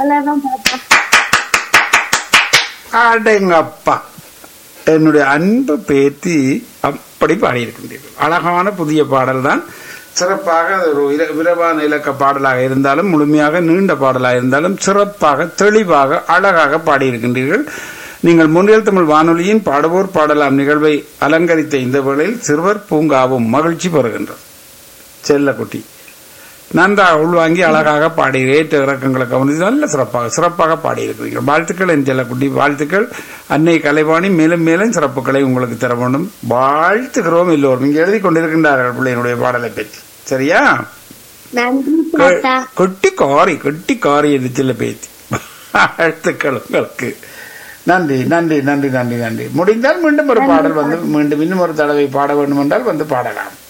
அவ்வளவுதான் தாத்தா அடங்கப்பா என்னுடைய அன்பு பேத்தி அப்படி பாடியிருக்கின்றீர்கள் அழகான புதிய பாடல் தான் சிறப்பாக அது ஒரு இல- விரைவான இலக்க பாடலாக இருந்தாலும் முழுமையாக நீண்ட பாடலாக இருந்தாலும் சிறப்பாக தெளிவாக அழகாக பாடியிருக்கின்றீர்கள் நீங்கள் முன்னில் தமிழ் வானொலியின் பாடுவோர் பாடலாம் நிகழ்வை அலங்கரித்த இந்த வேளையில் சிறுவர் பூங்காவும் மகிழ்ச்சி பெறுகின்றது செல்லக்குட்டி நன்றாக உள்வாங்கி அழகாக பாடி ஏற்ற இறக்கங்களை கவனித்து நல்ல சிறப்பாக சிறப்பாக பாடியிருக்கிறீர்கள் வாழ்த்துக்கள் என் செல்லக்குட்டி வாழ்த்துக்கள் அன்னை கலைவாணி மேலும் மேலும் சிறப்புகளை உங்களுக்கு தர வேண்டும் வாழ்த்துகிறோம் எல்லோரும் இங்கே எழுதி கொண்டிருக்கின்றார்கள் பிள்ளையினுடைய பாடலை பற்றி சரியா நன்றி தாத்தா கொட்டி காரி கொட்டி காரி என்று செல்ல பேத்தி வாழ்த்துக்கள் உங்களுக்கு நன்றி நன்றி நன்றி நன்றி நன்றி முடிந்தால் மீண்டும் ஒரு பாடல் வந்து மீண்டும் இன்னும் ஒரு தடவை பாட வேண்டும் என்றால் வந்து பாடலாம்